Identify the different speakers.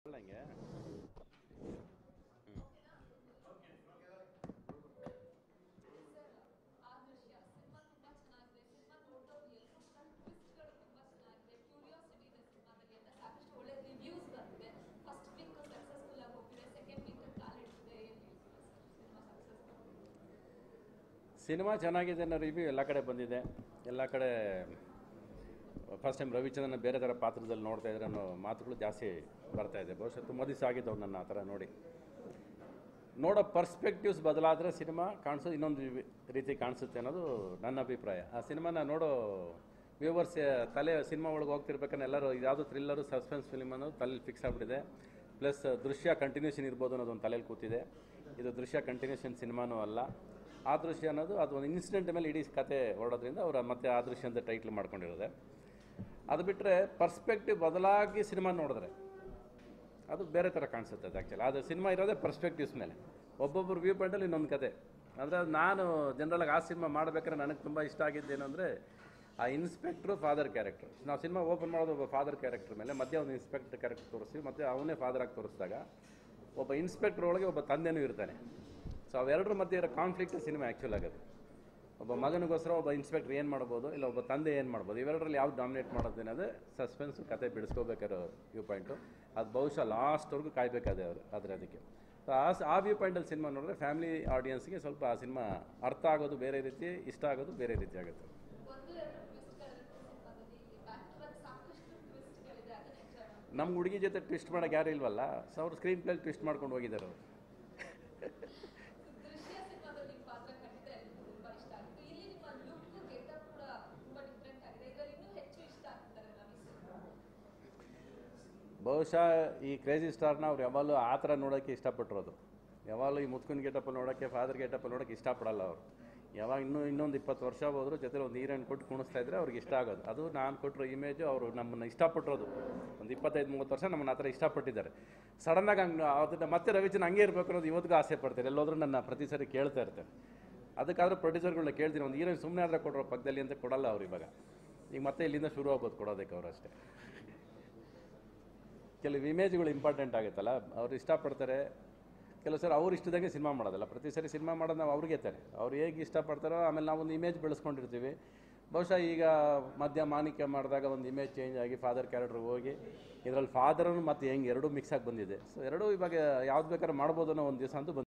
Speaker 1: ಹಂಗೆ
Speaker 2: ಆ ದೃಶ್ಯ ಸಿನಿಮಾ ತುಂಬಾ ಚೆನ್ನಾಗಿದೆ ಸಿನಿಮಾ ನೋಡೋರು ಎಲ್ಲರೂ ಕೂಡ ಟ್ವಿಸ್ಟ್ಗಳು ತುಂಬಾ ಚೆನ್ನಾಗಿದೆ ಕ್ಯೂರಿಯಾಸಿಟಿ ಇದೆ ಸಿನಿಮಾದಲ್ಲಿ ಅಂತ ಸಾಕಷ್ಟು ಒಳ್ಳೆ ರಿವ್ಯೂಸ್ ಬಂದಿದೆ ಫಸ್ಟ್ ವೀಕ್ ಸಕ್ಸಸ್ಫುಲ್ ಆಗಿ ಹೋಗ್ತಿದೆ ಸೆಕೆಂಡ್ ವೀಕ್ ಕಾಲಿಡ್ತಿದೆ ಏನು ಹೇಳ್ತೀರಾ ಸರ್ ಸಿನಿಮಾ ಸಕ್ಸಸ್
Speaker 1: ಸಿನಿಮಾ ಚೆನ್ನಾಗಿದೆ ಅನ್ನೋ ರಿವ್ಯೂ ಎಲ್ಲ ಕಡೆ ಬಂದಿದೆ ಎಲ್ಲ ಕಡೆ ಫಸ್ಟ್ ಟೈಮ್ ರವಿಚಂದ್ರನ ಬೇರೆ ಥರ ಪಾತ್ರದಲ್ಲಿ ನೋಡ್ತಾ ಇದ್ರೆ ಅನ್ನೋ ಮಾತುಗಳು ಜಾಸ್ತಿ ಬರ್ತಾ ಇದೆ ಬಹುಶಃ ತುಂಬ ದಿವಸ ಆಗಿದ್ದವು ನನ್ನ ಆ ಥರ ನೋಡಿ ನೋಡೋ ಪರ್ಸ್ಪೆಕ್ಟಿವ್ಸ್ ಬದಲಾದರೆ ಸಿನಿಮಾ ಕಾಣಿಸೋದು ಇನ್ನೊಂದು ವಿ- ರೀತಿ ಕಾಣಿಸುತ್ತೆ ಅನ್ನೋದು ನನ್ನ ಅಭಿಪ್ರಾಯ ಆ ಸಿನಿಮಾನ ನೋಡೋ ವ್ಯೂವರ್ಸ್ ತಲೆ ಸಿನಿಮಾ ಒಳಗೆ ಹೋಗ್ತಿರ್ಬೇಕಂದ್ರೆ ಎಲ್ಲರೂ ಇದ್ಯಾವುದು ಥ್ರಿಲ್ಲರು ಸಸ್ಪೆನ್ಸ್ ಫಿಲ್ಮ್ ಅನ್ನೋದು ತಲೆಯಲ್ಲಿ ಫಿಕ್ಸ್ ಆಗಿಬಿಟ್ಟಿದೆ ಪ್ಲಸ್ ದೃಶ್ಯ ಕಂಟಿನ್ಯೂಷನ್ ಇರ್ಬೋದು ಅನ್ನೋದು ಒಂದು ತಲೆಯಲ್ಲಿ ಕೂತಿದೆ ಇದು ದೃಶ್ಯ ಕಂಟಿನ್ಯೂಷನ್ ಸಿನಿಮಾನೂ ಅಲ್ಲ ಆ ದೃಶ್ಯ ಅನ್ನೋದು ಅದು ಒಂದು ಇನ್ಸಿಡೆಂಟ್ ಮೇಲೆ ಇಡೀ ಕತೆ ಹೊರಡೋದ್ರಿಂದ ಅವರು ಮತ್ತೆ ಆ ದೃಶ್ಯ ಅಂತ ಟೈಟ್ಲ್ ಮಾಡ್ಕೊಂಡಿರೋದೆ ಅದು ಬಿಟ್ಟರೆ ಪರ್ಸ್ಪೆಕ್ಟಿವ್ ಬದಲಾಗಿ ಸಿನಿಮಾ ನೋಡಿದ್ರೆ ಅದು ಬೇರೆ ಥರ ಕಾಣಿಸುತ್ತೆ ಅದು ಆ್ಯಕ್ಚುಲಿ ಅದು ಸಿನಿಮಾ ಇರೋದೇ ಪರ್ಸ್ಪೆಕ್ಟಿವ್ಸ್ ಮೇಲೆ ಒಬ್ಬೊಬ್ಬರು ವ್ಯೂ ಪಾಯಿಂಟಲ್ಲಿ ಇನ್ನೊಂದು ಕತೆ ಅಂದರೆ ನಾನು ಜನರಲಾಗಿ ಆ ಸಿನಿಮಾ ಮಾಡಬೇಕಾದ್ರೆ ನನಗೆ ತುಂಬ ಇಷ್ಟ ಆಗಿದ್ದೇನು ಅಂದರೆ ಆ ಇನ್ಸ್ಪೆಕ್ಟ್ರು ಫಾದರ್ ಕ್ಯಾರೆಕ್ಟರ್ ನಾವು ಸಿನಿಮಾ ಓಪನ್ ಮಾಡೋದು ಒಬ್ಬ ಫಾದರ್ ಕ್ಯಾರೆಕ್ಟರ್ ಮೇಲೆ ಮಧ್ಯೆ ಒಂದು ಇನ್ಸ್ಪೆಕ್ಟರ್ ಕ್ಯಾರೆಕ್ಟರ್ ತೋರಿಸ್ತೀವಿ ಮತ್ತು ಅವನೇ ಫಾದರ್ ಆಗಿ ತೋರಿಸಿದಾಗ ಒಬ್ಬ ಇನ್ಸ್ಪೆಕ್ಟರ್ ಒಳಗೆ ಒಬ್ಬ ತಂದೆನೂ ಇರ್ತಾನೆ ಸೊ ಅವೆರಡರ ಮಧ್ಯೆ ಇರೋ ಕಾನ್ಫ್ಲಿಕ್ಟ್ ಸಿನಿಮಾ ಆ್ಯಕ್ಚುಲ್ ಆಗೋದು ಒಬ್ಬ ಮಗನಿಗೋಸ್ಕರ ಒಬ್ಬ ಇನ್ಸ್ಪೆಕ್ಟರ್ ಏನು ಮಾಡ್ಬೋದು ಇಲ್ಲ ಒಬ್ಬ ತಂದೆ ಏನು ಮಾಡ್ಬೋದು ಇವೆರಡರಲ್ಲಿ ಯಾವ್ದು ಡಾಮಿನೇಟ್ ಮಾಡೋದು ಅನ್ನೋದೇ ಸಸ್ಪೆನ್ಸ್ ಕತೆ ಬಿಡಿಸ್ಕೋಬೇಕಾರೋ ವ್ಯೂ ಪಾಯಿಂಟು ಅದು ಬಹುಶಃ ಲಾಸ್ಟ್ವರೆಗೂ ಕಾಯ್ಬೇಕಾದೆ ಅವರು ಆದರೆ ಅದಕ್ಕೆ ಸೊ ಆ ಸ- ಆ ವ್ಯೂ ಪಾಯಿಂಟಲ್ಲಿ ಸಿನಿಮಾ ನೋಡಿದ್ರೆ ಫ್ಯಾಮಿಲಿ ಆಡಿಯನ್ಸ್ಗೆ ಸ್ವಲ್ಪ ಆ ಸಿನಿಮಾ ಅರ್ಥ ಆಗೋದು ಬೇರೆ ರೀತಿ ಇಷ್ಟ ಆಗೋದು ಬೇರೆ ರೀತಿ ಆಗುತ್ತೆ
Speaker 2: ಒಂದು ಎರಡು ಟ್ವಿಸ್ಟ್ಗಳಿರುತ್ತೆ ಸಿನಿಮಾದಲ್ಲಿ ಬ್ಯಾಕ್ ಟು ಬ್ಯಾಕ್ ಸಾಕಷ್ಟು ಟ್ವಿಸ್ಟ್ಗಳಿದೆ ಅದನ್ನ ಎಂಜಾಯ್ ಮಾಡಿ
Speaker 1: ನಮ್ಮ ಹುಡುಗಿ ಜೊತೆ ಟ್ವಿಸ್ಟ್ ಮಾಡೋಕೆ ಯಾರು ಇಲ್ವಲ್ಲ ಸೊ ಅವ್ರು ಸ್ಕ್ರೀನ್ ಪ್ಲೇಲಿ ಟ್ವಿಸ್ಟ್ ಮಾಡ್ಕೊಂಡು ಹೋಗಿದ್ದಾರೆ ಅವರು
Speaker 2: ದೃಶ್ಯ ಸಿನಿಮಾದಲ್ಲಿ ನಿಮ್ಮ ಪಾತ್ರ ಖಂಡಿತ ಎಲ್ಲರಿಗೂ ತುಂಬಾ ಇಷ್ಟ ಆಗಿತ್ತು ಇಲ್ಲಿ ನಿಮ್ಮ ಲುಕ್ ಗೆಟಪ್ ಕೂಡ ತುಂಬಾ ಡಿಫ್ರೆಂಟ್ ಆಗಿದೆ ಇದರಲ್ಲಿ ಇನ್ನೂ ಹೆಚ್ಚು ಇಷ್ಟ ಆಗ್ತಾರೆ ನಮಗೆ
Speaker 1: ಬಹುಶಃ ಈ ಕ್ರೇಜಿ ಸ್ಟಾರ್ನ ಅವ್ರು ಯಾವಾಗಲೂ ಆ ಥರ ನೋಡೋಕ್ಕೆ ಇಷ್ಟಪಟ್ಟಿರೋದು ಯಾವಾಗಲೂ ಈ ಮುತ್ಕುನ್ ಗೇಟಪ್ಪಲ್ಲಿ ನೋಡೋಕ್ಕೆ ಫಾದರ್ ಗೇಟಪ್ಪಲ್ಲಿ ನೋಡೋಕ್ಕೆ ಇಷ್ಟಪಡಲ್ಲ ಅವರು ಯಾವಾಗ ಇನ್ನೂ ಇನ್ನೊಂದು ಇಪ್ಪತ್ತು ವರ್ಷ ಹೋದ್ರು ಜೊತೆ ಒಂದು ಹೀರೋಯಿನ್ ಕೊಟ್ಟು ಕುಣಿಸ್ತಾ ಇದ್ರೆ ಅವ್ರಿಗೆ ಇಷ್ಟ ಆಗೋದು ಅದು ನಾನು ಕೊಟ್ಟಿರೋ ಇಮೇಜು ಅವರು ನಮ್ಮನ್ನು ಇಷ್ಟಪಟ್ಟಿರೋದು ಒಂದು ಇಪ್ಪತ್ತೈದು ಮೂವತ್ತು ವರ್ಷ ನಮ್ಮನ್ನು ಆ ಥರ ಇಷ್ಟಪಟ್ಟಿದ್ದಾರೆ ಸಡನ್ನಾಗಿ ಹಂಗೆ ಅದನ್ನು ಮತ್ತೆ ರವಿಚಂದ್ರ ಹಂಗೆ ಇರಬೇಕು ಅನ್ನೋದು ಇವತ್ತಿಗೂ ಆಸೆ ಪಡ್ತಾರೆ ಎಲ್ಲೋದ್ರೂ ನನ್ನ ಪ್ರತಿ ಸರಿ ಕೇಳ್ತಾ ಇರ್ತಾರೆ ಅದಕ್ಕಾದ್ರೆ ಪ್ರೊಡ್ಯೂಸರ್ಗಳನ್ನ ಕೇಳ್ತೀನಿ ಒಂದು ಹೀರೋಯಿನ್ ಸುಮ್ಮನೆ ಆದರೆ ಕೊಡರೋ ಪಕ್ಕದಲ್ಲಿ ಅಂತ ಕೊಡಲ್ಲ ಅವ್ರು ಇವಾಗ ಈಗ ಮತ್ತೆ ಇಲ್ಲಿಂದ ಶುರು ಆಗ್ಬೋದು ಕೊಡೋದಕ್ಕೆ ಅವರು ಅಷ್ಟೇ ಕೆಲವು ಇಮೇಜ್ಗಳು ಇಂಪಾರ್ಟೆಂಟ್ ಆಗುತ್ತಲ್ಲ ಅವ್ರು ಇಷ್ಟಪಡ್ತಾರೆ ಕೆಲವು ಸರಿ ಅವ್ರು ಇಷ್ಟದಂಗೆ ಸಿನಿಮಾ ಮಾಡೋದಲ್ಲ ಪ್ರತಿ ಸರಿ ಸಿನಿಮಾ ಮಾಡೋದು ನಾವು ಅವ್ರಿಗೆ ತಾನೆ ಅವ್ರು ಹೇಗೆ ಇಷ್ಟಪಡ್ತಾರೋ ಆಮೇಲೆ ನಾವು ಒಂದು ಇಮೇಜ್ ಬೆಳೆಸ್ಕೊಂಡಿರ್ತೀವಿ ಬಹುಶಃ ಈಗ ಮಧ್ಯ ಮಾಣಿಕ್ಯ ಮಾಡಿದಾಗ ಒಂದು ಇಮೇಜ್ ಚೇಂಜ್ ಆಗಿ ಫಾದರ್ ಕ್ಯಾರೆಕ್ಟರ್ ಹೋಗಿ ಇದರಲ್ಲಿ ಫಾದರನ್ನು ಮತ್ತು ಹೆಂಗೆ ಎರಡೂ ಮಿಕ್ಸ್ ಆಗಿ ಬಂದಿದೆ ಸೊ ಎರಡೂ ಇವಾಗ ಯಾವ್ದು ಬೇಕಾದ್ರೆ ಮಾಡ್ಬೋದು ಅನ್ನೋ ಒಂದು ದಿವಸ ಅಂತೂ ಬಂದಿದೆ